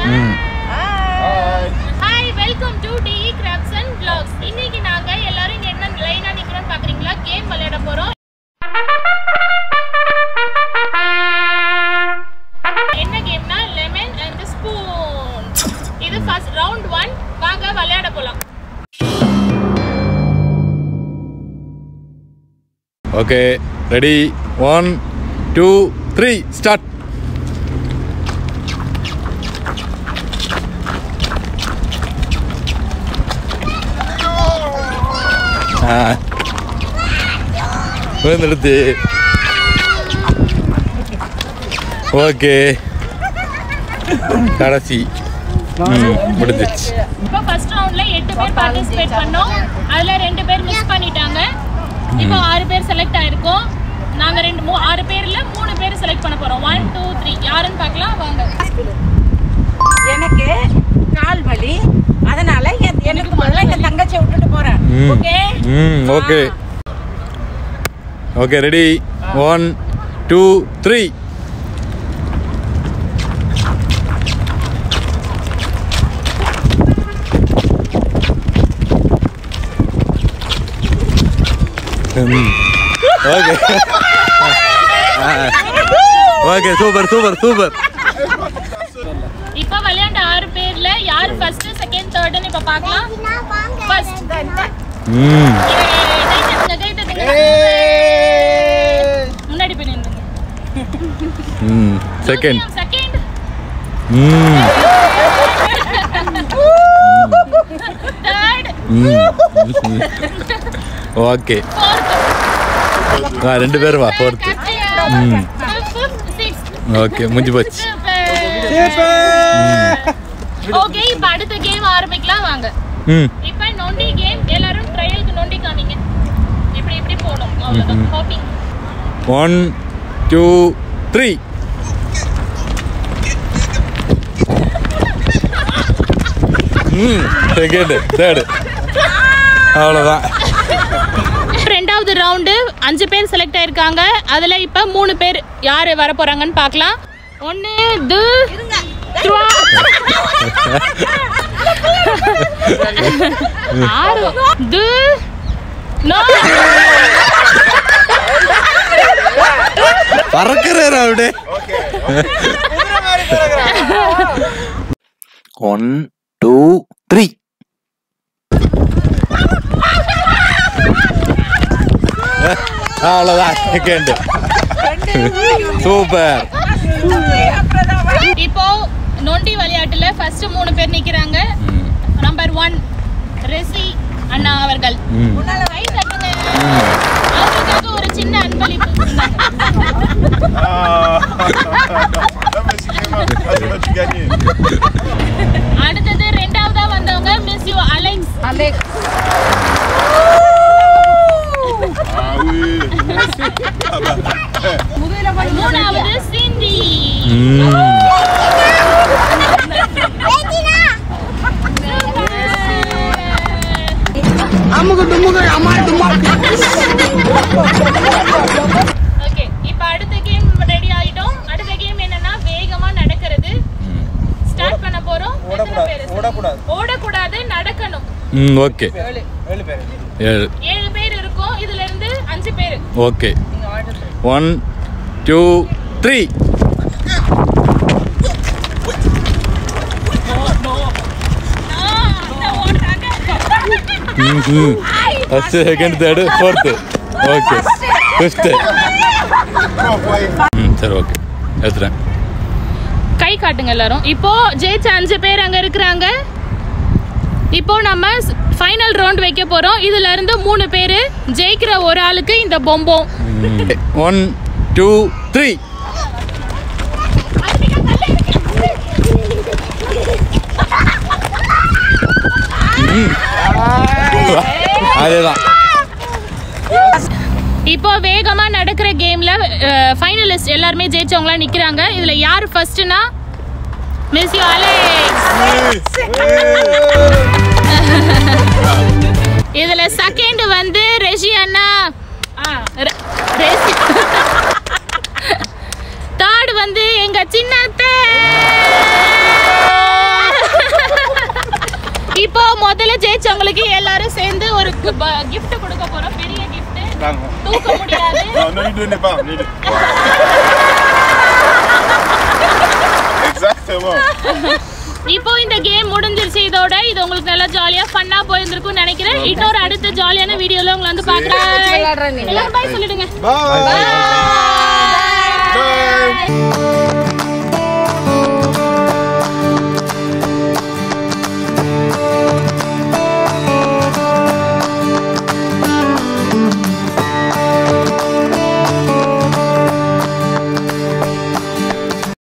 ம் hi welcome to DE crafts and vlogs இன்னைக்கு நாங்க எல்லாரும் இங்க என்ன லைனா நிக்கிறோம் பாக்குறீங்களா கேம் விளையாட போறோம் என்ன கேம்னா லெமன் அண்ட் ஸ்பூன் இது ஃபர்ஸ்ட் ரவுண்ட் ஒன் வாங்க விளையாட போலாம் okay ready one two three start விழுந்துடுத்து ஓகே கடைசி ம் முடிஞ்சிச்சு இப்போ ஃபர்ஸ்ட் ரவுண்ட்ல எட்டு பேர் பார்ட்டிசிபேட் பண்ணோம் அதுல ரெண்டு பேர் மிஸ் பண்ணிட்டாங்க இப்போ ஆறு பேர் செலக்ட் ஆயிருக்கோம் நாங்க ரெண்டு மூ ஆறு பேர்ல மூணு பேர் செலக்ட் பண்ண போறோம் ஒன் டூ த்ரீ யாருன்னு பார்க்கலாம் வாங்க எனக்கு கால் வலி அதனால என்- எனக்கு முதல்ல என் தங்கச்சியை விட்டுட்டு போறேன் ம் ஓகே ம் okay okay ready one two three okay okay super super super இப்போ விளையாண்ட ஆறு பேர்ல யார் ஃபர்ஸ்ட் செகண்ட் தேர்ட்னு இப்போ பார்க்கலாம் ஃபர்ஸ்ட் ம் கை தட்டுங்க கை தட்டுங்க முன்னாடி போய் நின்னுங்க ம் செகண்ட் செகண்ட் ம் தேர்ட் ம் ஓகே ஃபோர்த் ஆ ரெண்டு பேரும் வா ஃபோர்த்து ம் ஃபிஃப்த் சிக்ஸ்த் ஓகே முடிஞ்சு போச்சு ஓகே இப்போ அடுத்த கேம் ஆரம்பிக்கலாம் வாங்க ம் இப்போ நொண்டி கேம் எல்லாரும் ட்ரையலுக்கு நொண்டி காமிங்க இப்படி இப்படி போகணும் அவ்வளோதான் ஹாப்பிங் ஒன் டூ த்ரீ ம் செகண்டு தேர்டு அவ்வளோதான் ரெண்டாவது ரவுண்டு அஞ்சு பேர் செலக்ட் ஆயிருக்காங்க அதுல இப்ப மூணு பேர் யாரு வர போறாங்கன்னு பார்க்கலாம் ஒன்னு து த்ரா. ஆறு து நோ பறக்கிறாரு அவடே ஒன் டூ த்ரீ அவ்வளோதான் செகண்டு சூப்பர் இப்போ நொண்டி விளையாட்டுல ஃபர்ஸ்ட் மூணு பேர் நிக்கிறாங்க நம்பர் ஒன் ரெசி அண்ணா அவர்கள் ம் கை தட்டுங்க. அவங்களுக்காக ஒரு சின்ன அன்பளிப்பு இந்தாங்க. அடுத்தது ரெண்டாவதா வந்தவங்க மிஸ் யூ அலெக்ஸ் அலெக்ஸ் மூணாவது சிந்தி ம் ஓகே இப்போ அடுத்த கேம் ரெடி ஆயிட்டோம் அடுத்த கேம் என்னன்னா வேகமா நடக்கிறது ஸ்டார்ட் பண்ண போறோம் எத்தனை பேரு? ஓடக்கூடாது நடக்கணும் ம் ஓகே ஏழு ஏழு பேர் இருக்கும் இதுல இருந்து அஞ்சு பேர் okay one two three first second third fourth okay fifth ம் சரி ஓகே எடுத்துறேன் கை காட்டுங்க எல்லாரும் இப்போ ஜெயிச்ச அஞ்சு பேர் அங்க இருக்கிறாங்க இப்போ நம்ம ஃபைனல் ரவுண்ட் வைக்க போறோம் இதுல இருந்து மூணு பேர் ஜெயிக்கிற ஒரு ஆளுக்கு இந்த பொம்பம் ஒன் டூ த்ரீ அதேதான் இப்போ வேகமா நடக்கிற கேம்ல ஃபைனலிஸ்ட் எல்லாருமே ஜெயிச்சவங்களா நிக்கிறாங்க இதுல யார் ஃபர்ஸ்ட்னா மிஸ் யூ அலெக்ஸ் இதுல செகண்ட் வந்து ரெஷி அண்ணா ரெ- ரெஷி தேர்ட் வந்து எங்க சின்ன அத்தை. gift கொடுக்க போறோம் பெரிய gift நாங்க தூக்க முடியாது No, no, you doing it, Pam. Need it. Exactement. இப்போ இந்த கேம் முடிஞ்சிருச்சு இதோட இது உங்களுக்கு நல்லா ஜாலியா ஃபன்னா போயிருந்திருக்கும்னு நினைக்கிறேன் இன்னொரு அடுத்த ஜாலியான வீடியோல உங்களை வந்து பாக்குறேன் எல்லாரும் பாய் சொல்லிடுங்க Bye. Bye.